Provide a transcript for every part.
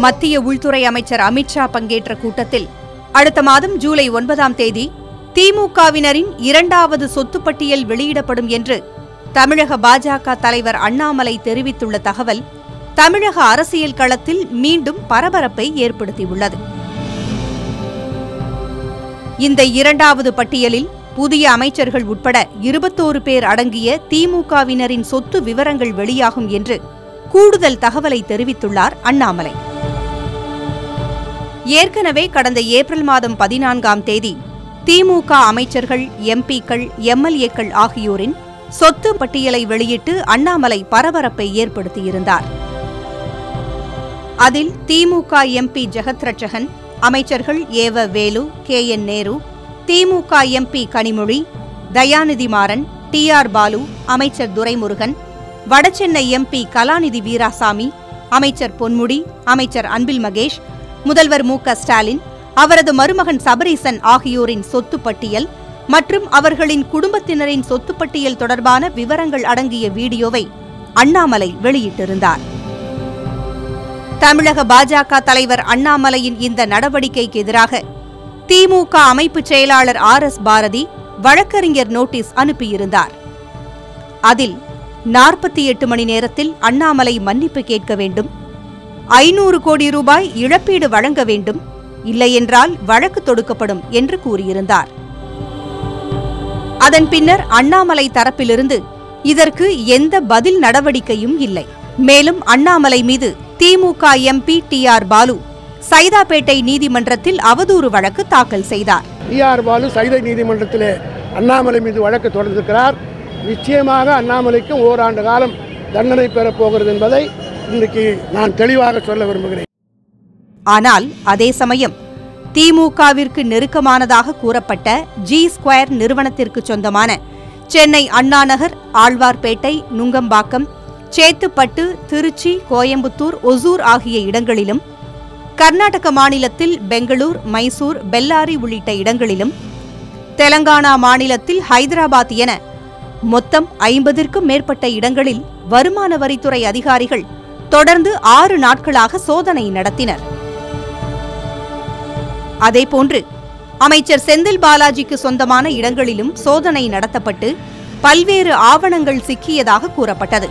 மத்திய உள்துறை அமைச்சர் அமித்ஷா பங்கேற்ற கூட்டத்தில் அடுத்த மாதம் ஜூலை ஒன்பதாம் தேதி திமுகவினரின் இரண்டாவது சொத்துப் பட்டியல் வெளியிடப்படும் என்று தமிழக பாஜக தலைவர் அண்ணாமலை தெரிவித்துள்ள தகவல் தமிழக அரசியல் களத்தில் மீண்டும் பரபரப்பை ஏற்படுத்தியுள்ளது இந்த இரண்டாவது பட்டியலில் புதிய அமைச்சர்கள் உட்பட இருபத்தோரு பேர் அடங்கிய திமுகவினரின் சொத்து விவரங்கள் வெளியாகும் என்று கூடுதல் தகவலை தெரிவித்துள்ளார் அண்ணாமலை ஏற்கனவே கடந்த ஏப்ரல் மாதம் பதினான்காம் தேதி திமுக அமைச்சர்கள் எம்பிக்கள் எம்எல்ஏக்கள் ஆகியோரின் சொத்து பட்டியலை வெளியிட்டு அண்ணாமலை பரபரப்பை ஏற்படுத்தியிருந்தார் அதில் திமுக எம்பி ஜெகத் ரட்சகன் அமைச்சர்கள் EV Velu K N Nehru DMK MP Kanimozhi Dayanidhi Maran T R Baalu அமைச்சர் துரைமுருகன் வடசென்னை எம்பி கலாநிதி வீராசாமி அமைச்சர் பொன்முடி அமைச்சர் அன்பில் மகேஷ் முதல்வர் மு க ஸ்டாலின் அவரது மருமகன் சபரீசன் ஆகியோரின் சொத்து பட்டியல் மற்றும் அவர்களின் குடும்பத்தினரின் சொத்து பட்டியல் தொடர்பான விவரங்கள் அடங்கிய வீடியோவை அண்ணாமலை வெளியிட்டிருந்தார் தமிழக பாஜக தலைவர் அண்ணாமலையின் இந்த நடவடிக்கைக்கு எதிராக திமுக அமைப்பு செயலாளர் ஆர் எஸ் பாரதி வழக்கறிஞர் நோட்டீஸ் அனுப்பியிருந்தார் அதில் நாற்பத்தி எட்டு மணி நேரத்தில் அண்ணாமலை மன்னிப்பு கேட்க வேண்டும் ஐநூறு கோடி ரூபாய் இழப்பீடு வழங்க வேண்டும் இல்லையென்றால் வழக்கு தொடுக்கப்படும் என்று கூறியிருந்தார் அதன் பின்னர் அண்ணாமலை தரப்பிலிருந்து இதற்கு எந்த பதில் நடவடிக்கையும் இல்லை மேலும் அண்ணாமலை மீது DMK MP T R Baalu Saidapet நீதிமன்றத்தில் அவதூறு வழக்கு தாக்கல் செய்தார் டிஆர் பாலு சைதை நீதிமன்றத்திலே அண்ணாமலை மீது வழக்கு தொடர்ந்திருக்கிறார் நிச்சயமாக அண்ணாமலைக்கும் ஓராண்டு காலம் தண்டனை பெறப் போகிறது என்பதை இன்றைக்கு நான் தெளிவாக சொல்ல விரும்புகிறேன் ஆனால் அதே சமயம் திமுகவிற்கு நெருக்கமானதாக கூறப்பட்ட ஜி ஸ்கொயர் நிறுவனத்திற்கு சொந்தமான சென்னை அண்ணாநகர் ஆழ்வார்பேட்டை நுங்கம்பாக்கம் சேத்துப்பட்டு திருச்சி கோயம்புத்தூர் ஒசூர் ஆகிய இடங்களிலும் கர்நாடக மாநிலத்தில் பெங்களூர் மைசூர் பெல்லாரி உள்ளிட்ட இடங்களிலும் தெலங்கானா மாநிலத்தில் ஹைதராபாத் என மொத்தம் ஐம்பதிற்கும் மேற்பட்ட இடங்களில் வருமான வரித்துறை அதிகாரிகள் தொடர்ந்து ஆறு நாட்களாக சோதனை நடத்தினர் அதேபோன்று அமைச்சர் செந்தில் பாலாஜிக்கு சொந்தமான இடங்களிலும் சோதனை நடத்தப்பட்டு பல்வேறு ஆவணங்கள் சிக்கியதாக கூறப்பட்டது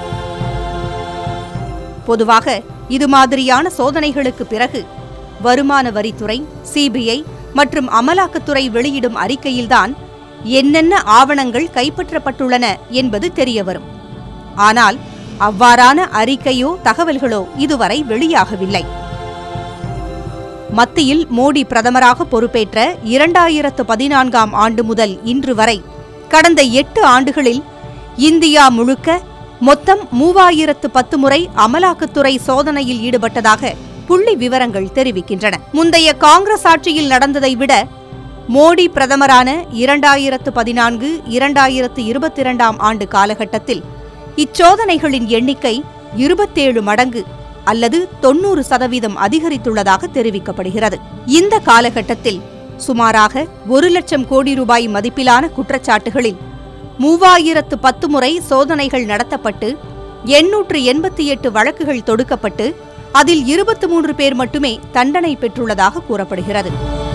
பொதுவாக இது மாதிரியான சோதனைகளுக்கு பிறகு வருமான வரித்துறை சிபிஐ மற்றும் அமலாக்கத்துறை வெளியிடும் அறிக்கையில்தான் என்னென்ன ஆவணங்கள் கைப்பற்றப்பட்டுள்ளன என்பது தெரியவரும் ஆனால் அவ்வாறான அறிக்கையோ தகவல்களோ இதுவரை வெளியாகவில்லை மத்தியில் மோடி பிரதமராக பொறுப்பேற்ற இரண்டாயிரத்து பதினான்காம் ஆண்டு முதல் இன்று வரை கடந்த எட்டு ஆண்டுகளில் இந்தியா முழுக்க மொத்தம் மூவாயிரத்து பத்து முறை அமலாக்கத்துறை சோதனையில் ஈடுபட்டதாக புள்ளி விவரங்கள் தெரிவிக்கின்றன முந்தைய காங்கிரஸ் ஆட்சியில் நடந்ததை விட மோடி பிரதமரான இரண்டாயிரத்து பதினான்கு இரண்டாயிரத்து இருபத்தி இரண்டாம் ஆண்டு காலகட்டத்தில் இச்சோதனைகளின் எண்ணிக்கை இருபத்தேழு மடங்கு அல்லது தொன்னூறு சதவீதம் அதிகரித்துள்ளதாக தெரிவிக்கப்படுகிறது இந்த காலகட்டத்தில் சுமாராக ஒரு லட்சம் கோடி ரூபாய் மதிப்பிலான குற்றச்சாட்டுகளில் மூவாயிரத்து பத்து முறை சோதனைகள் நடத்தப்பட்டு எண்ணூற்று எண்பத்தி எட்டு வழக்குகள் தொடுக்கப்பட்டு அதில் இருபத்து மூன்று பேர் மட்டுமே தண்டனை பெற்றுள்ளதாக கூறப்படுகிறது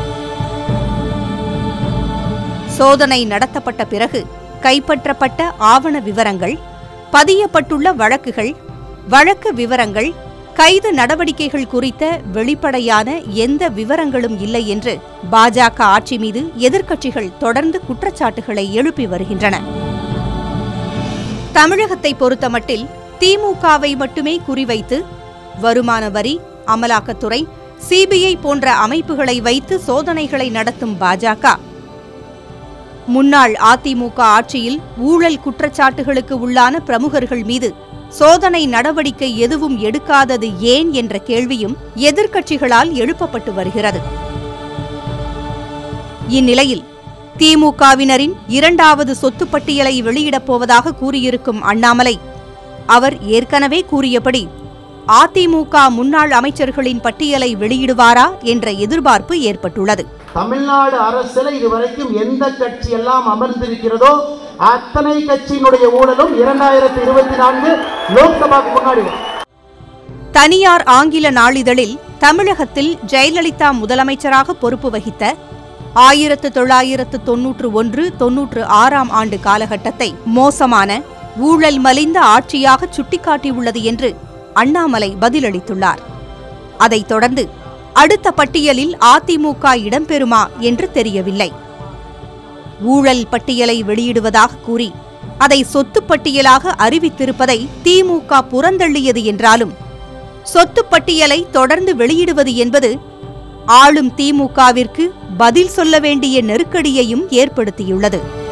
சோதனை நடத்தப்பட்ட பிறகு கைப்பற்றப்பட்ட ஆவண விவரங்கள் பதியப்பட்டுள்ள வழக்குகள் வழக்கு விவரங்கள் கைது நடவடிக்கைகள் குறித்த வெளிப்படையான எந்த விவரங்களும் இல்லை என்று பாஜக ஆட்சி மீது எதிர்க்கட்சிகள் தொடர்ந்து குற்றச்சாட்டுகளை எழுப்பி வருகின்றன தமிழகத்தை பொறுத்தமட்டில் திமுகவை மட்டுமே குறிவைத்து வருமான வரி அமலாக்கத்துறை சிபிஐ போன்ற அமைப்புகளை வைத்து சோதனைகளை நடத்தும் பாஜக முன்னாள் அதிமுக ஆட்சியில் ஊழல் குற்றச்சாட்டுகளுக்கு உள்ளான பிரமுகர்கள் மீது சோதனை நடவடிக்கை எதுவும் எடுக்காதது ஏன் என்ற கேள்வியும் எதிர்க்கட்சிகளால் எழுப்பப்பட்டு வருகிறது இந்நிலையில் திமுகவினரின் இரண்டாவது சொத்து பட்டியலை வெளியிடப் போவதாக கூறியிருக்கும் அண்ணாமலை அவர் ஏற்கனவே கூறியபடி அதிமுக முன்னாள் அமைச்சர்களின் பட்டியலை வெளியிடுவாரா என்ற எதிர்பார்ப்பு ஏற்பட்டுள்ளது தமிழ்நாடு அரசுல இதுவரைக்கும் எந்த கட்சி எல்லாம் அமர்ந்திருக்கிறதோ அத்தனை கட்சியினுடைய ஊழலும் இரண்டாயிரத்தி இருபத்தி நான்கு லோக்சபாக்கு முன்னாடி வரும். தனியார் ஆங்கில நாளிதழில் தமிழகத்தில் ஜெயலலிதா முதலமைச்சராக பொறுப்பு வகித்த ஆயிரத்து தொள்ளாயிரத்து தொன்னூற்று ஒன்று தொன்னூற்று ஆறாம் ஆண்டு காலகட்டத்தை மோசமான ஊழல் மலிந்த ஆட்சியாக சுட்டிக்காட்டியுள்ளது என்று அண்ணாமலை பதிலளித்துள்ளார் அதைத் தொடர்ந்து அடுத்த பட்டியலில் அதிமுக இடம்பெறுமா என்று தெரியவில்லை ஊழல் பட்டியலை வெளியிடுவதாக கூறி அதை சொத்து பட்டியலாக அறிவித்திருப்பதை திமுக புறந்தள்ளியது என்றாலும் சொத்து பட்டியலை தொடர்ந்து வெளியிடுவது என்பது ஆளும் திமுகவிற்கு பதில் சொல்ல வேண்டிய நெருக்கடியையும் ஏற்படுத்தியுள்ளது